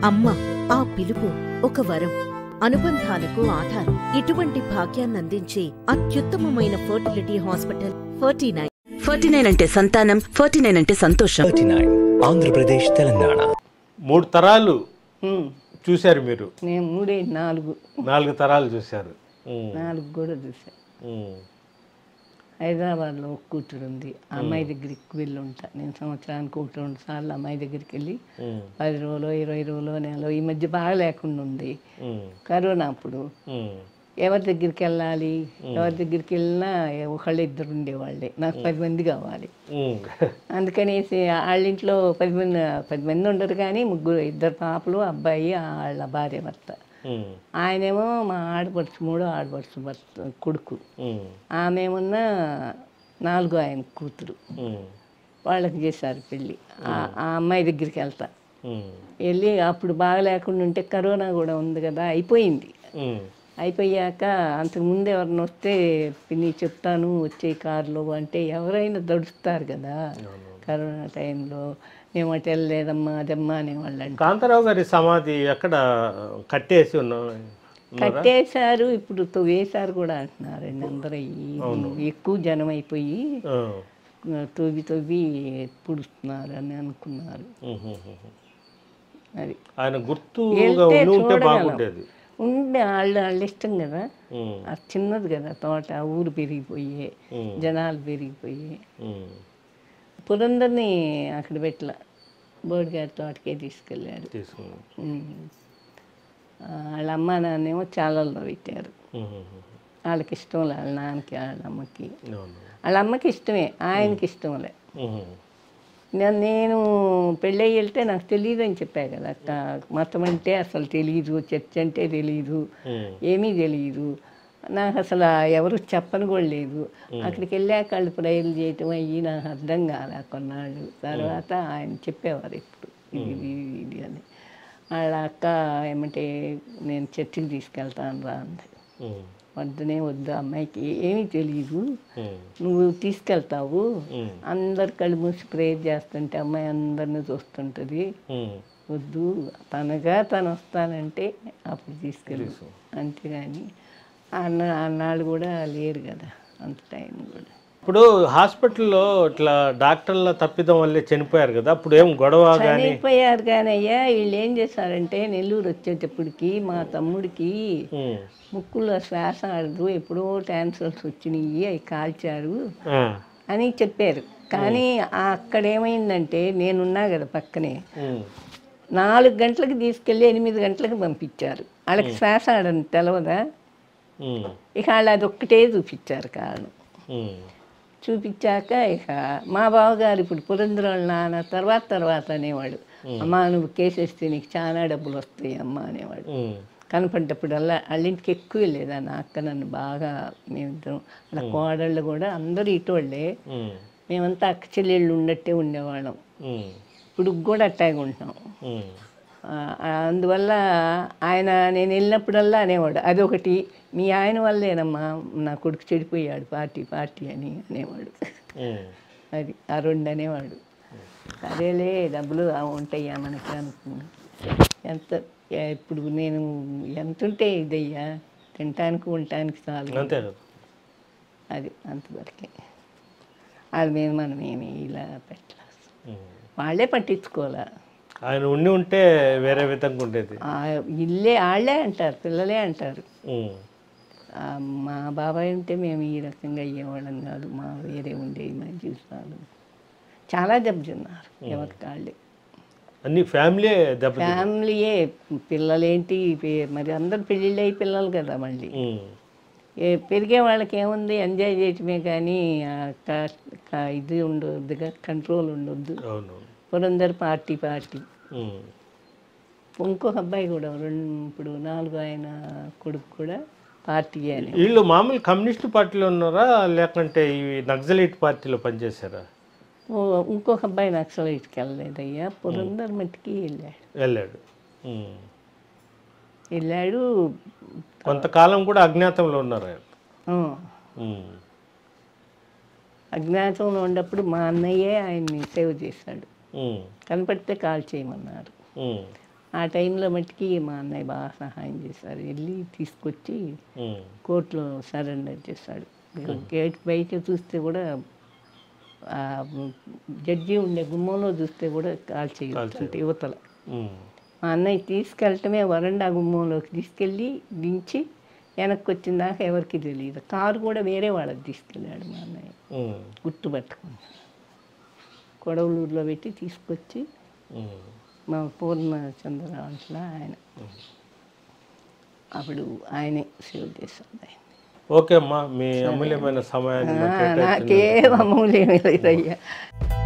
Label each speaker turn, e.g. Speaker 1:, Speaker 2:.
Speaker 1: అమ్మ ఆ పిలుపు ఒక వరం అనుబంధాలకు ఆధారం ఇటువంటి భాగ్యాన్నందించే అత్యుత్తమమైన fertility hospital forty nine
Speaker 2: forty nine అంటే సంతానం ఫార్టీ నైన్ అంటే సంతోషం
Speaker 3: థర్టీ నైన్ ఆంధ్రప్రదేశ్ తెలంగాణ
Speaker 4: మూడు తరాలు
Speaker 5: ఉమ్.
Speaker 4: చూశారు మీరు
Speaker 5: నేను మూడే నాలుగు
Speaker 4: నాలుగు తరాలు చూశారు ఉమ్,
Speaker 5: నాలుగు కూడా చూసాను
Speaker 4: ఉమ్,
Speaker 5: హైదరాబాద్లో ఒక కూతురు ఉంది ఆ అమ్మాయి దగ్గరికి వెళ్ళి ఉంటా నేను సంవత్సరానికి ఒకటి రెండు సార్లు అమ్మాయి దగ్గరికి వెళ్ళి
Speaker 4: ఉమ్,
Speaker 5: పది రోజులు ఇరవై రోజులు నెలలో ఈ మధ్య బాగా లేకుండా ఉంది
Speaker 4: ఉమ్,
Speaker 5: కరోనా అప్పుడు
Speaker 4: ఉమ్,
Speaker 5: ఎవరి దగ్గరికి వెళ్ళాలి ఎవరి దగ్గరికి వెళ్ళినా ఒకళ్ళు ఇద్దరు ఉండేవాళ్ళే నాకు పది మంది కావాలి
Speaker 4: ఉమ్,
Speaker 5: అందుకనేసి వాళ్ళ ఇంట్లో పది మంది పది మంది ఉండరు కానీ ముగ్గురు ఇద్దరు పాపలు అబ్బాయి వాళ్ళ భార్య భర్త
Speaker 4: ఉమ్,
Speaker 5: ఆయనేమో మా ఆడపడుచు మూడో ఆడపడుచు భర్త కొడుకు
Speaker 4: ఉమ్,
Speaker 5: ఆమెమన్నా నాలుగో ఆయన కూతురు
Speaker 4: ఉమ్,
Speaker 5: వాళ్ళకి చేశారు పెళ్ళి ఆ- ఆ అమ్మాయి దగ్గరికి వెళ్తా
Speaker 4: ఉమ్,
Speaker 5: వెళ్ళి అప్పుడు బాగా లేకుండా ఉంటే కరోనా కూడా ఉంది కదా అయిపోయింది
Speaker 4: ఉమ్,
Speaker 5: అయిపోయాక అంతకు ముందు ఎవరిని వస్తే పిన్ని చెప్తాను వచ్చే కారులో అంటే ఎవరైనా దడుస్తారు కదా కరోనా టైంలో మేము అటు వెళ్ళలేదమ్మా అదమ్మా అనేవాళ్ళంట
Speaker 4: కాంతారావు గారి సమాధి ఎక్కడ కట్టేసి ఉన్నాం
Speaker 5: కట్టేశారు ఇప్పుడు తో- వేశారు కూడా అంటున్నారండి అందరూ ఈ- ఎక్కువ జనం అయిపోయి
Speaker 4: ఆ,
Speaker 5: తవ్వి తవ్వి పుడుస్తున్నారు అని అనుకున్నారు
Speaker 4: ఉమ్, ఉమ్, ఉమ్.
Speaker 5: అది
Speaker 4: ఆయన గుర్తుగా
Speaker 5: వెళ్తే
Speaker 4: ఉండి ఉంటే
Speaker 5: చూడగలం.
Speaker 4: బాగుండేది
Speaker 5: ఉండే వాళ్ళు వాళ్ళ ఇష్టం కదా
Speaker 4: ఉమ్,
Speaker 5: అది చిన్నది కదా తోట ఊరు పెరిగిపోయి
Speaker 4: ఉమ్,
Speaker 5: జనాలు పెరిగిపోయి
Speaker 4: ఉమ్,
Speaker 5: పురందర్ని అక్కడ పెట్టల బోడిగారి తోటకే తీసుకెళ్ళాడు
Speaker 4: తీసుకున్నాం
Speaker 5: ఉమ్. ఆ, వాళ్ళ అమ్మ నాన్నేమో చాలల్లో పెట్టారు
Speaker 4: ఉమ్, ఉమ్, ఉమ్.
Speaker 5: వాళ్ళకి ఇష్టం లే వాళ్ళ నాన్నకి వాళ్ళ అమ్మకి
Speaker 4: అవును
Speaker 5: వాళ్ళ అమ్మకి ఇష్టమే ఆయనకి ఇష్టంలే
Speaker 4: ఉమ్,
Speaker 5: నేను నేను పెళ్ళయి వెళ్తే నాకు తెలియదు అని చెప్పా కదా అక్క మతం అంటే అసలు తెలియదు చర్చ్ అంటే తెలియదు
Speaker 4: ఉమ్,
Speaker 5: ఏమీ తెలియదు నాకు అసలు ఎవరు చెప్పని కూడా లేదు అక్కడికి వెళ్ళాక వాళ్ళు ప్రేయర్లు చేయటం అయ్యి నాకు అర్థం కాలే కొన్నాళ్ళు తర్వాత ఆయన చెప్పేవారు ఇప్పుడు ఇది ఇది ఇది అని వాళ్ళ అక్క ఏమంటే నేను చర్చికి తీసుకెళ్తాను రా అంది
Speaker 4: ఉమ్,
Speaker 5: వద్దునే వద్దు అమ్మాయికి ఏమీ తెలియదు
Speaker 4: ఉమ్,
Speaker 5: నువ్వు తీసుకెళ్తావు
Speaker 4: ఉమ్,
Speaker 5: అందరు కళ్ళు మూసి ప్రేయర్ చేస్తుంటే అమ్మాయి అందరిని చూస్తుంటుంది
Speaker 4: ఉమ్.
Speaker 5: వద్దు తనగా తను వస్తానంటే అప్పుడు తీసుకెళ్ళు అంతేగాని అన్న అన్నాళ్ళు కూడా లేరు కదా అంత టైం కూడా
Speaker 4: ఇప్పుడు హాస్పిటల్లో ఇట్లా డాక్టర్ల తప్పిదం వల్లే చనిపోయారు కదా అప్పుడు ఏం గొడవ కానీ
Speaker 5: చనిపోయారు కానీ అయ్యా వీళ్ళు ఏం చేశారంటే నెల్లూరు వచ్చేటప్పటికి మా తమ్ముడికి ముక్కులో శ్వాస ఆడదు ఎప్పుడో ట్యాన్సర్స్ వచ్చినాయి అవి కాల్చారు అని చెప్పారు కానీ ఆ అక్కడ ఏమైందంటే నేనున్నా కదా పక్కనే నాలుగు గంటలకు తీసుకెళ్ళి ఎనిమిది గంటలకు పంపించారు వాళ్ళకి శ్వాస ఆడని తెలవదా ఇక వాళ్ళు అది ఒక్కటే చూపించారు కారణం చూపించాక ఇక మా బావగారు ఇప్పుడు పురంధర వాళ్ళ నాన్న తర్వాత తర్వాత అనేవాడు అమ్మా నువ్వు కేసేస్తే నీకు చాలా డబ్బులు వస్తాయి అమ్మా అనేవాడు కనపడ్డప్పుడల్లా వాళ్ళ ఇంటికి ఎక్కువ వెళ్ళేదా నా అక్క నన్ను బాగా మేమిద్దరం అలా కోడళ్ళు కూడా అందరూ ఇటోళ్ళే మేమంతా అక్క చెల్లెళ్ళు ఉన్నట్టే ఉండేవాళ్ళం ఇప్పుడు కూడా అట్టాగే ఉంటున్నాం ఆ, అందువల్ల ఆయన నేను వెళ్ళినప్పుడల్లా అనేవాడు అదొకటి మీ ఆయన వల్లేనమ్మా నా కొడుకు చెడిపోయాడు పార్టీ పార్టీ అని అనేవాడు అది ఆ రెండు అనేవాడు సరేలే డబ్బులు ఆ ఉంటాయా మనకి అనుకున్నా ఎంత ఏ, ఇప్పుడు నేను ఎంత ఉంటే ఇదయ్యా తినటానికి ఉండటానికి చాలు
Speaker 4: అంతే కదా
Speaker 5: అది అంతవరకే వాళ్ళ మీద మనం ఏమి ఇలా పెట్టలేదు వాళ్ళే పట్టించుకోవాలా
Speaker 4: ఆయన ఉండి ఉంటే వేరే విధంగా ఉండేది
Speaker 5: ఆ ఇల్లే వాళ్ళే అంటారు పిల్లలే అంటారు
Speaker 4: ఉమ్.
Speaker 5: ఆ, మా బాబాయ్ ఉంటే మేము ఈ రకంగా అయ్యేవాళ్ళం కాదు మా వేరే ఉండేవి మా జీవితాలు చాలా దెబ్బతిన్నారు ఎవరి కాళ్ళే
Speaker 4: అన్ని ఫ్యామిలీ దెబ్బ
Speaker 5: ఫ్యామిలీయే పిల్లలేంటి పే- మరి అందరు పెళ్ళిళ్ళు అయ్యి పిల్లలు కదా మళ్ళీ ఏ పెరిగే వాళ్ళకి ఏముంది ఎంజాయ్ చేయటమే కానీ ఆ కా- కా- ఇది ఉండొద్దుగా కంట్రోల్ ఉండొద్దు
Speaker 4: అవును
Speaker 5: పురందర్ పార్టీ పార్టీ
Speaker 4: ఉమ్.
Speaker 5: ఇంకొక అబ్బాయి కూడా రెండు ఇప్పుడు నాలుగు ఆయన కొడుకు కూడా పార్టీ అని
Speaker 4: వీళ్ళు మామూలు కమ్యూనిస్ట్ పార్టీలో ఉన్నారా లేకుంటే ఇవి నక్సలైట్ పార్టీలో పనిచేశారా
Speaker 5: ఓ ఇంకొక అబ్బాయి నక్సలైట్కి వెళ్ళలేదయ్యా పురందర్ మట్టికి వెళ్ళాడు
Speaker 4: వెళ్ళాడు ఉమ్.
Speaker 5: వెళ్ళాడు
Speaker 4: కొంతకాలం కూడా అజ్ఞాతంలో ఉన్నారు ఆయన
Speaker 5: ఆ,
Speaker 4: ఉమ్.
Speaker 5: అజ్ఞాతంలో ఉన్నప్పుడు మా అన్నయ్యే ఆయన్ని సేవ్ చేశాడు
Speaker 4: ఉమ్.
Speaker 5: కనపడితే కాల్ చేయమన్నారు
Speaker 4: ఉమ్.
Speaker 5: ఆ టైంలో మట్టుకి మా అన్నయ్య బాగా సహాయం చేశారు వెళ్ళి తీసుకొచ్చి
Speaker 4: ఉమ్.
Speaker 5: కోర్టులో సరెండర్ చేశాడు గేట్ బయట చూస్తే కూడా ఆ జడ్జి ఉండే గుమ్మంలో చూస్తే కూడా కాల్ చేయొచ్చు అంటే యువతల
Speaker 4: ఉమ్.
Speaker 5: మా అన్నయ్య తీసుకెళ్ళటమే వరండా గుమ్మంలోకి తీసుకెళ్ళి దించి వెనక్కి వచ్చిన దాకా ఎవరికి తెలియదు కారు కూడా వేరే వాళ్ళకి తీసుకెళ్ళాడు మా అన్నయ్య
Speaker 4: ఉమ్.
Speaker 5: గుర్తుపట్టుకుని కొడవలూరులో పెట్టి తీసుకొచ్చి
Speaker 4: ఉమ్.
Speaker 5: మా పూర్ణచంద్రరావుట్ల ఆయన అప్పుడు ఆయనే సేవ్ చేశాడు ఆయన
Speaker 4: ఓకే అమ్మా మీ అమూల్యమైన సమయాన్ని మాకు కేటాయించినందుకు
Speaker 5: నాకేం అమూల్యం లేదయ్యా